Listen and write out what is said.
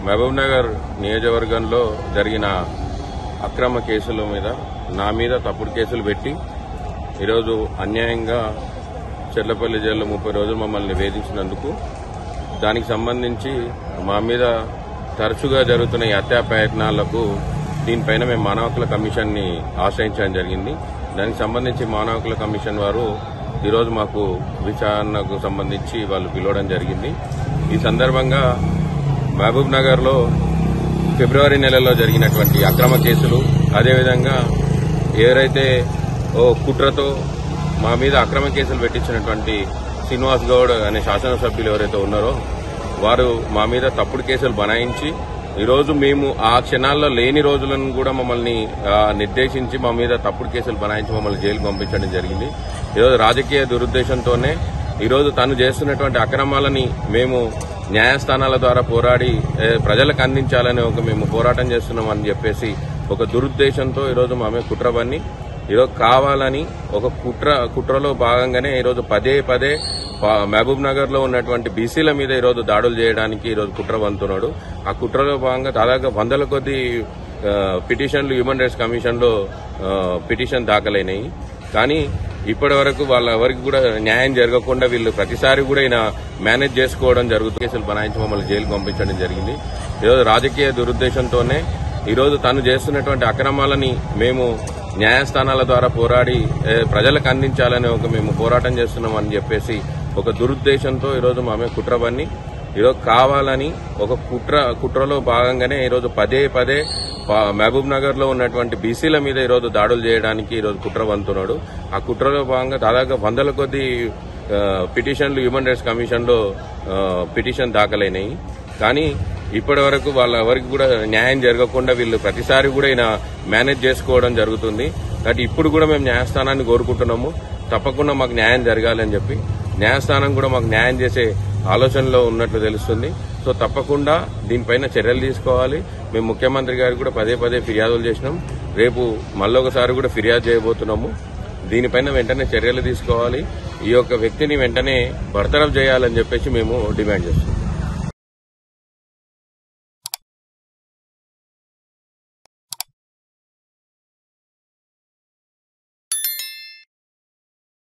మహబూబ్ నగర్ నియోజకవర్గంలో జరిగిన అక్రమ కేసుల మీద నా మీద తప్పుడు కేసులు పెట్టి ఈరోజు అన్యాయంగా చెర్లపల్లి జైల్లో ముప్పై రోజులు మమ్మల్ని వేధించినందుకు దానికి సంబంధించి మా మీద తరచుగా జరుగుతున్న ఈ హత్యా ప్రయత్నాలకు దీనిపైన మేము మానవ హక్కుల కమిషన్ని ఆశ్రయించడం జరిగింది దానికి సంబంధించి మానవ హక్కుల కమిషన్ వారు ఈరోజు మాకు విచారణకు సంబంధించి వాళ్ళు పిలవడం జరిగింది ఈ సందర్భంగా మహబూబ్ నగర్లో ఫిబ్రవరి నెలలో జరిగినటువంటి అక్రమ కేసులు అదేవిధంగా ఎవరైతే ఓ కుట్రతో మా మీద అక్రమ కేసులు పెట్టించినటువంటి శ్రీనివాస్ గౌడ్ అనే శాసనసభ్యులు ఎవరైతే ఉన్నారో వారు మా మీద తప్పుడు కేసులు బనాయించి ఈరోజు మేము ఆ క్షణాల్లో లేని రోజులను కూడా మమ్మల్ని ఆ, నిర్దేశించి మా మీద తప్పుడు కేసులు బనాయించి మమ్మల్ని జైలుకు పంపించడం జరిగింది ఈరోజు రాజకీయ దురుద్దేశంతోనే ఈరోజు తను చేస్తున్నటువంటి అక్రమాలని మేము న్యాయస్థానాల ద్వారా పోరాడి ఏ, ప్రజలకు అందించాలని ఒక మేము పోరాటం చేస్తున్నామని చెప్పేసి ఒక దురుద్దేశంతో ఈరోజు మా మీద కుట్ర పన్ని ఈరోజు కావాలని ఒక కుట్ర కుట్రలో భాగంగానే ఈరోజు పదే పదే ప- మహబూబ్ నగర్ లో ఉన్నటువంటి బీసీల మీద ఈరోజు దాడులు చేయడానికి ఈరోజు కుట్ర వంతున్నాడు ఆ కుట్రలో భాగంగా దాదాపు వందల కొద్ది ఆ, పిటిషన్లు హ్యూమన్ రైట్స్ కమిషన్ లో ఆ, పిటిషన్ దాఖలైనాయి కానీ ఇప్పటి వరకు వాళ్ళ ఎవరికి కూడా న్యాయం జరగకుండా వీళ్ళు ప్రతిసారి కూడా ఈయన మేనేజ్ చేసుకోవడం జరుగుతుంది కేసులు బనాయించి మమ్మల్ని జైలుకు పంపించడం జరిగింది ఈరోజు రాజకీయ దురుద్దేశంతోనే ఈరోజు తను చేస్తున్నటువంటి అక్రమాలని మేము న్యాయస్థానాల ద్వారా పోరాడి ఏ, ప్రజలకు అందించాలని ఒక మేము పోరాటం చేస్తున్నామని చెప్పేసి ఒక దురుద్దేశంతో ఈరోజు మా మీద కుట్ర పన్ని ఈరోజు కావాలని ఒక కుట్ర కుట్రలో భాగంగానే ఈరోజు పదే పదే ప- మహబూబ్ నగర్ లో ఉన్నటువంటి బీసీల మీద ఈరోజు దాడులు చేయడానికి ఈరోజు కుట్ర వంతున్నాడు ఆ కుట్రలో భాగంగా దాదాపు వందల కొద్ది ఆ, పిటిషన్లు హ్యూమన్ రైట్స్ కమిషన్ లో ఆ, పిటిషన్ దాఖలైనాయి కానీ ఇప్పటి వరకు వాళ్ళ ఎవరికి కూడా న్యాయం జరగకుండా వీళ్ళు ప్రతిసారి కూడా ఈయన మేనేజ్ చేసుకోవడం జరుగుతుంది కాబట్టి ఇప్పుడు కూడా మేము న్యాయస్థానాన్ని కోరుకుంటున్నాము తప్పకుండా మాకు న్యాయం జరగాలని చెప్పి న్యాయస్థానం కూడా మాకు న్యాయం చేసే ఆలోచనలో ఉన్నట్లు తెలుస్తుంది సో తప్పకుండా దీనిపైన చర్యలు తీసుకోవాలి మేము ముఖ్యమంత్రి గారికి కూడా పదే పదే ఫిర్యాదులు చేసినాం రేపు మళ్ళొకసారి కూడా ఫిర్యాదు చేయబోతున్నాము దీనిపైన వెంటనే చర్యలు తీసుకోవాలి ఈ యొక్క వ్యక్తిని వెంటనే బర్తరఫ్ చేయాలని చెప్పేసి మేము డిమాండ్ చేస్తున్నాం